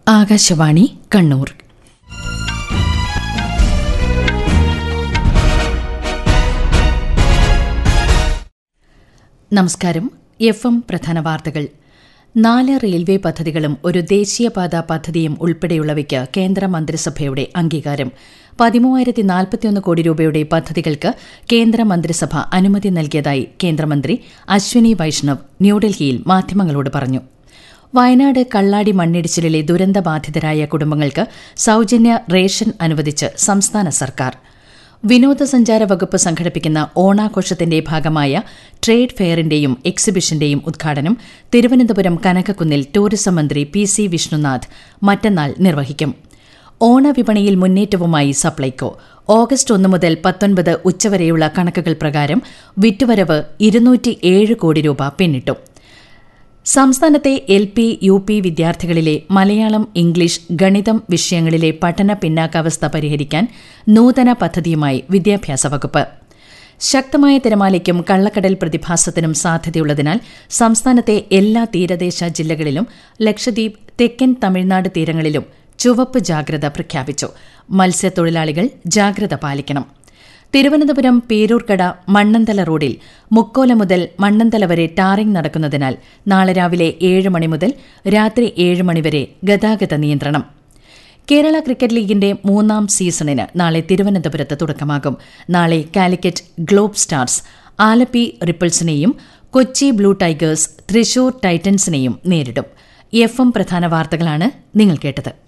ആകാശവാണി കണ്ണൂർ നമസ്കാരം F M പ്രധാന വാർത്തകൾ നാല് റെയിൽവേ പദ്ധതികളും ഒരു ദേശീയപാത പദ്ധതിയും ഉൾപ്പെടെയുള്ളവയ്ക്ക് കേന്ദ്ര മന്ത്രിസഭയുടെ അംഗീകാരം പതിമൂവായിരത്തി നാൽപ്പത്തിയൊന്ന് കോടി രൂപയുടെ പദ്ധതികൾക്ക് കേന്ദ്ര മന്ത്രിസഭ അനുമതി നൽകിയതായി കേന്ദ്രമന്ത്രി അശ്വിനി വൈഷ്ണവ് ന്യൂഡൽഹിയിൽ മാധ്യമങ്ങളോട് പറഞ്ഞു വയനാട് കള്ളാടി മണ്ണിടിച്ചിലിലെ ദുരന്തബാധിതരായ കുടുംബങ്ങൾക്ക് സൌജന്യ റേഷൻ അനുവദിച്ച് സംസ്ഥാന സർക്കാർ വിനോദസഞ്ചാര വകുപ്പ് സംഘടിപ്പിക്കുന്ന ഓണാഘോഷത്തിന്റെ ഭാഗമായ ട്രേഡ് ഫെയറിന്റെയും എക്സിബിഷന്റെയും ഉദ്ഘാടനം തിരുവനന്തപുരം കനകക്കുന്നിൽ ടൂറിസം മന്ത്രി പി സി വിഷ്ണുനാഥ് മറ്റന്നാൾ നിർവഹിക്കും ഓണവിപണിയിൽ മുന്നേറ്റവുമായി സപ്ലൈകോ ഓഗസ്റ്റ് ഒന്ന് മുതൽ പത്തൊൻപത് ഉച്ചവരെയുള്ള കണക്കുകൾ പ്രകാരം വിറ്റുവരവ് ഇരുന്നൂറ്റിയേഴ് കോടി രൂപ പിന്നിട്ടു സംസ്ഥാനത്തെ എൽ പി യു പി വിദ്യാർത്ഥികളിലെ മലയാളം ഇംഗ്ലീഷ് ഗണിതം വിഷയങ്ങളിലെ പഠന പിന്നാക്കാവസ്ഥ പരിഹരിക്കാൻ നൂതന പദ്ധതിയുമായി വിദ്യാഭ്യാസ വകുപ്പ് ശക്തമായ തിരമാലയ്ക്കും കള്ളക്കടൽ പ്രതിഭാസത്തിനും സാധ്യതയുള്ളതിനാൽ സംസ്ഥാനത്തെ എല്ലാ തീരദേശ ജില്ലകളിലും ലക്ഷദ്വീപ് തെക്കൻ തമിഴ്നാട് തീരങ്ങളിലും ചുവപ്പ് ജാഗ്രത പ്രഖ്യാപിച്ചു മത്സ്യത്തൊഴിലാളികൾ ജാഗ്രത പാലിക്കണം തിരുവനന്തപുരം പേരൂർക്കട മണ്ണന്തല റോഡിൽ മുക്കോല മുതൽ മണ്ണന്തല വരെ ടാറിംഗ് നടക്കുന്നതിനാൽ നാളെ രാവിലെ ഏഴ് മണി മുതൽ രാത്രി ഏഴ് മണിവരെ ഗതാഗത നിയന്ത്രണം കേരള ക്രിക്കറ്റ് ലീഗിന്റെ മൂന്നാം സീസണിന് നാളെ തിരുവനന്തപുരത്ത് തുടക്കമാകും നാളെ കാലിക്കറ്റ് ഗ്ലോബ് സ്റ്റാർസ് ആലപ്പി റിപ്പിൾസിനെയും കൊച്ചി ബ്ലൂ ടൈഗേഴ്സ് തൃശൂർ ടൈറ്റൻസിനെയും നേരിടും എഫ് എം പ്രധാന വാർത്തകളാണ് നിങ്ങൾ കേട്ടത്